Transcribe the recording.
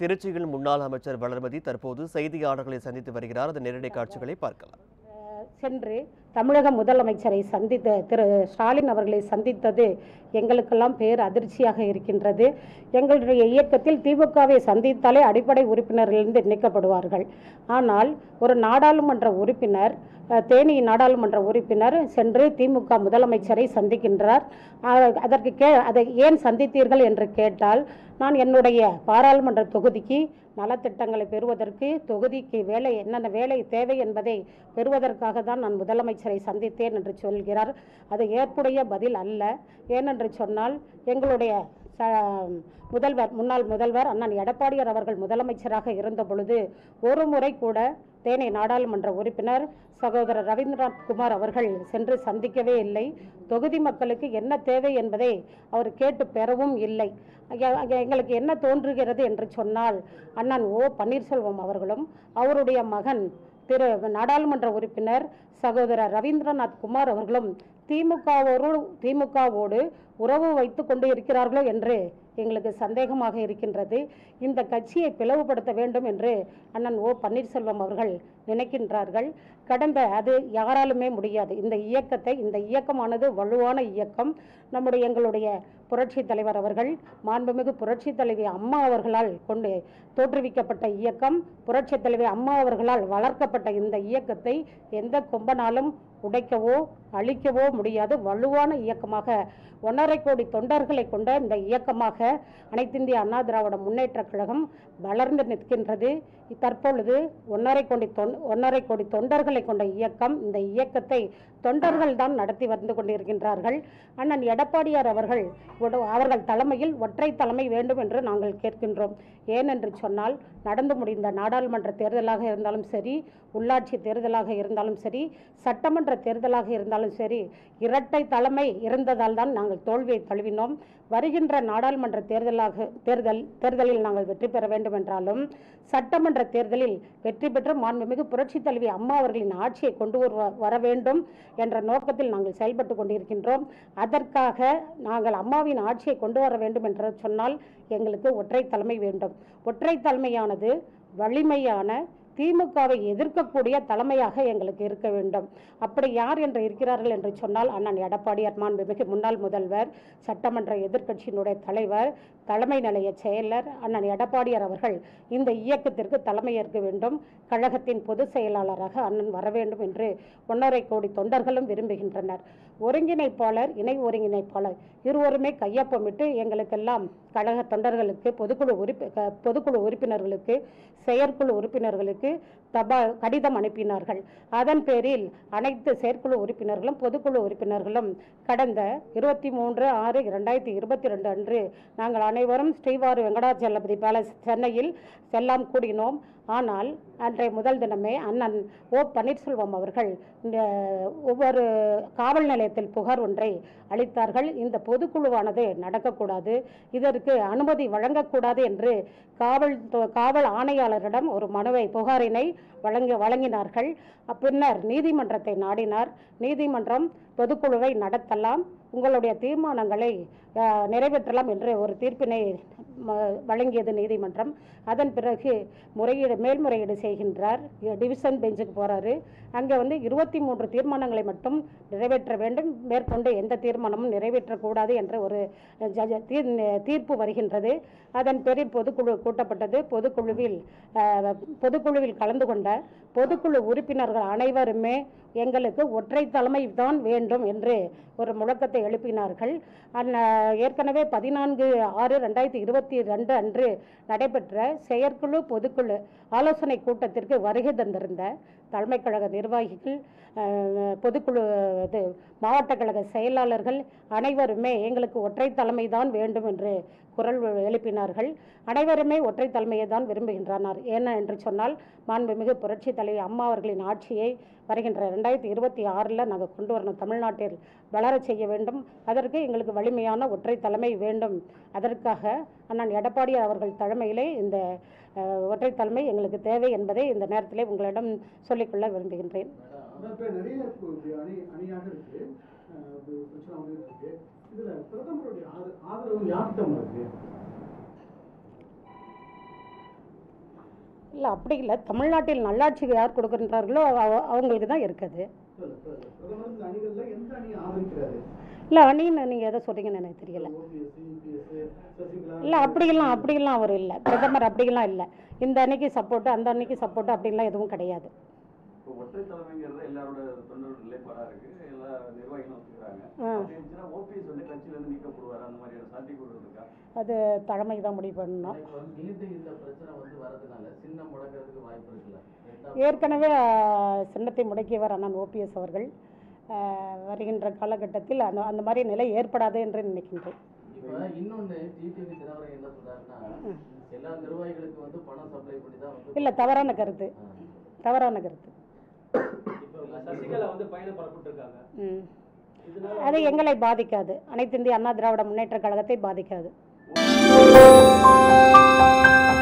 திருச்சியில் முன்னாள் அமைச்சர் வளர்மதி தற்போது செய்தியாளர்களை சந்தித்து வருகிறார் அந்த நேரடி காட்சிகளை பார்க்கலாம் சென்று தமிழக முதலமைச்சரை சந்தித்த திரு ஸ்டாலின் அவர்களை சந்தித்தது எங்களுக்கெல்லாம் பேர் அதிர்ச்சியாக இருக்கின்றது எங்களுடைய இயக்கத்தில் திமுகவை சந்தித்தாலே அடிப்படை உறுப்பினர்களிலிருந்து நீக்கப்படுவார்கள் ஆனால் ஒரு நாடாளுமன்ற உறுப்பினர் அஹ், தேனி நாடாளுமன்ற உறுப்பினர் சென்று திமுக முதலமைச்சரை சந்திக்கின்றார் அஹ், அதற்கு கே அதை ஏன் சந்தித்தீர்கள் என்று கேட்டால் நான் என்னுடைய பாராளுமன்ற தொகுதிக்கு நலத்திட்டங்களை பெறுவதற்கு தொகுதிக்கு வேலை என்னென்ன வேலை தேவை என்பதை பெறுவதற்காக தான் நான் முதலமைச்சரை சந்தித்தேன் என்று சொல்கிறார் அது ஏற்புடைய பதில் அல்ல ஏனென்று சொன்னால் எங்களுடைய ச- முதல்வர் முன்னாள் முதல்வர் அண்ணன் எடப்பாடியார் அவர்கள் முதலமைச்சராக இருந்த பொழுது ஒரு முறை கூட தேனி நாடாளுமன்ற உறுப்பினர் சகோதரர் ரவீந்திரநாத் குமார் அவர்கள் சென்று சந்திக்கவே இல்லை தொகுதி மக்களுக்கு என்ன தேவை என்பதை அவர் கேட்டு பெறவும் இல்லை ஐயா- ஐயா, எங்களுக்கு என்ன தோன்றுகிறது என்று சொன்னால் அண்ணன் ஓ பன்னீர்செல்வம் அவர்களும் அவருடைய மகன் திரு நாடாளுமன்ற உறுப்பினர் சகோதரர் ரவீந்திரநாத் குமார் அவர்களும் திமுகவோடு திமுகவோடு உறவு வைத்து கொண்டு இருக்கிறார்களோ என்று எங்களுக்கு சந்தேகமாக இருக்கின்றது இந்த கட்சியை பிளவுபடுத்த வேண்டும் என்று அண்ணன் ஓ பன்னீர்செல்வம் அவர்கள் நினைக்கின்றார்கள் கடந்த அது யாராலுமே முடியாது இந்த இயக்கத்தை இந்த இயக்கமானது வலுவான இயக்கம் நம்முடைய எங்களுடைய புரட்சி தலைவர் அவர்கள் மாண்புமிகு புரட்சி தலைவி அம்மா அவர்களால் கொண்டு தோற்றுவிக்கப்பட்ட இயக்கம் புரட்சி தலைவி அம்மா அவர்களால் வளர்க்கப்பட்ட இந்த இயக்கத்தை எந்த கொம்பனாலும் உடைக்கவோ அழிக்கவோ முடியாது வலுவான இயக்கமாக ஒன்றரை கோடி தொண்டர்களை கொண்ட இந்த இயக்கமாக அனைத்திந்திய அண்ணா திராவிட முன்னேற்றக் கழகம் வளர்ந்து நிற்கின்றது தற்பொழுது ஒன்றரை கோடி தொன் ஒன்றரை கோடி தொண்டர்களை கொண்ட இயக்கம் இந்த இயக்கத்தை தொண்டர்கள் தான் நடத்தி வந்து கொண்டிருக்கின்றார்கள் அண்ணன் எடப்பாடியார் அவர்கள் உட- அவர்கள் தலைமையில் ஒற்றை தலைமை வேண்டும் என்று நாங்கள் கேட்கின்றோம் ஏனென்று சொன்னால் நடந்து முடிந்த நாடாளுமன்ற தேர்தலாக இருந்தாலும் சரி உள்ளாட்சி தேர்தலாக இருந்தாலும் சரி சட்டமன்ற தேர்தலாக இருந்தாலும் சரி இரட்டை தலைமை இருந்ததால் தான் நாங்கள் தோல்வியை தழுவினோம் வருகின்ற நாடாளுமன்ற தேர்தலாக தேர்தல் தேர்தலில் நாங்கள் வெற்றி பெற வேண்டும் என்றாலும் சட்டமன்ற தேர்தலில் வெற்றி பெற்று மாண்புமிகு புரட்சி தலைவி அம்மா அவர்களின் ஆட்சியை கொண்டு வருவ வர வேண்டும் என்ற நோக்கத்தில் நாங்கள் செயல்பட்டு கொண்டிருக்கின்றோம் அதற்காக நாங்கள் அம்மாவின் ஆட்சியை கொண்டு வர வேண்டும் என்று சொன்னால் எங்களுக்கு ஒற்றை தலைமை வேண்டும் ஒற்றை தலைமையானது வலிமையான திமுகவை எதிர்க்கக்கூடிய தலைமையாக எங்களுக்கு இருக்க வேண்டும் அப்படி யார் என்று இருக்கிறார்கள் என்று சொன்னால் அண்ணன் எடப்பாடியார் மாண்புமிகு முன்னாள் முதல்வர் சட்டமன்ற எதிர்க்கட்சியினுடைய தலைவர் தலைமை நிலைய செயலர் அண்ணன் எடப்பாடியார் அவர்கள் இந்த இயக்கத்திற்கு தலைமையேற்க வேண்டும் கழகத்தின் பொதுச் செயலாளராக அண்ணன் வர வேண்டும் என்று ஒன்றரை கோடி தொண்டர்களும் விரும்புகின்றனர் ஒருங்கிணைப்பாளர் இணை ஒருங்கிணைப்பாளர் இருவருமே கையொப்பமிட்டு எங்களுக்கெல்லாம் கழக தொண்டர்களுக்கு பொதுக்குழு உறுப்பி க- பொதுக்குழு உறுப்பினர்களுக்கு செயற்குழு உறுப்பினர்களுக்கு தபா கடிதம் அனுப்பினார்கள் அதன் பேரில் அனைத்து செயற்குழு உறுப்பினர்களும் பொதுக்குழு உறுப்பினர்களும் கடந்த இருபத்தி மூன்று ஆறு இரண்டாயிரத்தி இருபத்தி ரெண்டு அன்று நாங்கள் அனைவரும் ஸ்ரீவாரு வெங்கடாச்சலபதி பேலஸ் சென்னையில் செல்லாம் கூடினோம் ஆனால் அன்றைய முதல் தினமே அண்ணன் ஓ பன்னீர்செல்வம் அவர்கள் இந்த ஒவ்வொரு காவல் நிலையத்தில் புகார் ஒன்றை அளித்தார்கள் இந்த பொதுக்குழுவானது நடக்கக்கூடாது இதற்கு அனுமதி வழங்கக்கூடாது என்று காவல் துறை- காவல் ஆணையாளரிடம் ஒரு மனுவை புகாரினை வழங்க வழங்கினார்கள் பின்னர் நீதிமன்றத்தை நாடினார் நீதிமன்றம் பொதுக்குழுவை நடத்தலாம் உங்களுடைய தீர்மானங்களை அஹ், நிறைவேற்றலாம் என்று ஒரு தீர்ப்பினை ம- வழங்கியது நீதிமன்றம் அதன் பிறகு முறையீடு மேல்முறையீடு செய்கின்றார் டிவிஷன் பெஞ்சுக்கு போறாரு அங்கே வந்து இருபத்தி மூன்று தீர்மானங்களை மட்டும் நிறைவேற்ற வேண்டும் மேற்கொண்டு எந்த தீர்மானமும் நிறைவேற்றக்கூடாது என்ற ஒரு ஜ- தீர் தீர்ப்பு வருகின்றது அதன் பேரில் பொதுக்குழு கூட்டப்பட்டது பொதுக்குழுவில் அஹ், பொதுக்குழுவில் கலந்து கொண்ட பொதுக்குழு உறுப்பினர்கள் அனைவருமே எங்களுக்கு ஒற்றை தலைமை தான் வேண்டும் என்று ஒரு முழக்கத்தை எழுப்பினார்கள் அன்ன ஏற்கனவே பதினான்கு ஆறு ரெண்டாயிரத்தி இருபத்தி ரெண்டு அன்று நடைபெற்ற செயற்குழு பொதுக்குழு ஆலோசனை கூட்டத்திற்கு வருகை தந்திருந்த தலைமை கழக நிர்வாகிகள் அஹ், பொதுக்குழு இது மாவட்ட கழக செயலாளர்கள் அனைவருமே எங்களுக்கு ஒற்றை தலைமை தான் வேண்டும் என்று குரல் எழுப்பினார்கள் அனைவருமே ஒற்றை தலைமையை தான் விரும்புகின்றனர் என்ன என்று சொன்னால் மாண்புமிகு புரட்சி தலைவி அம்மா அவர்களின் ஆட்சியை வருகின்ற ரெண்டாயிரத்தி இருபத்தி ஆறில் நாங்கள் கொண்டு வரணும் தமிழ்நாட்டில் வளரச் செய்ய வேண்டும் அதற்கு எங்களுக்கு வலிமையான ஒற்றை தலைமை வேண்டும் அதற்காக அண்ணன் எடப்பாடியார் அவர்கள் தலைமையிலே இந்த அஹ், ஒற்றை தலைமை எங்களுக்கு தேவை என்பதை இந்த நேரத்திலே உங்களிடம் சொல்லிக்கொள்ள விரும்புகின்றேன் அதான் இப்ப நிறைய இப்போ இப்படி அணி அணியாக இருக்கு அஹ் இப்படி ஒரு பிரச்சனை வந்துட்டு இருக்கு இதுல பிரதமருடைய ஆத- ஆதரவு யார்கிட்ட இருக்கு இல்லை அப்படி இல்லை தமிழ்நாட்டில் நல்லாட்சிக்கு யார் கொடுக்கின்றார்களோ அவ- அவங்களுக்கு தான் இருக்குது இல்ல, இல்ல, பிரதமர் இந்த அணிகள்ல எந்த அணியை ஆதரிக்கிறாரு இல்லை அணின்னு நீங்கள் எதை சொல்கிறீங்கன்னு எனக்கு தெரியல ஓபிஎஸ் இபிஎஸ் சசிகலா இல்லை அப்படியெல்லாம் அப்படியெல்லாம் அவர் இல்லை பிரதமர் அப்படியெல்லாம் இல்லை இந்த அன்னைக்கு சப்போர்ட்டு அந்த அன்னைக்கு சப்போர்ட்டு அப்படின்லாம் எதுவும் கிடையாது இப்போ ஒற்றை தலைமைங்கிறது எல்லாரோட தொண்டரோட நிலைப்பாடா இருக்கு எல்லா நிர்வாகிகளும் ஒத்துக்கிறாங்க ஆ. அப்படி இருந்துச்சுன்னா ஓபிஎஸ் வந்து கட்சியில இருந்து நீக்கப்படுவார் அந்த மாதிரியான சாத்தியக்கூறு இருக்கா அது தலைமை தான் முடிவு பண்ணணும் இப்போ மீண்டும் இந்த பிரச்சனை வந்து வரதுனால சின்னம் முடக்கிறதுக்கு வாய்ப்பு இருக்குல்ல ரெண்டாவது ஏற்கனவே ஆஹ், சின்னத்தை முடக்கியவர் அண்ணன் ஓபிஎஸ் அவர்கள் ஆஹ், வருகின்ற காலகட்டத்தில் அந்த அந்த மாதிரி நிலை ஏற்படாது என்று நினைக்கின்றேன் இப்போ இன்னொன்று டிடிவி தினகரன் என்ன சொல்றாருன்னா எல்லா நிர்வாகிகளுக்கும் வந்து பணம் சப்ளை பண்ணி தான் வந்து இல்லை தவறான கருத்து ஆ. தவறான கருத்து இப்போ சசிகலா வந்து பயணம் புறப்பட்டு இருக்காங்க ம். இதனால அது எங்களை பாதிக்காது அனைத்து இந்திய அண்ணா திராவிட முன்னேற்ற கழகத்தை பாதிக்காது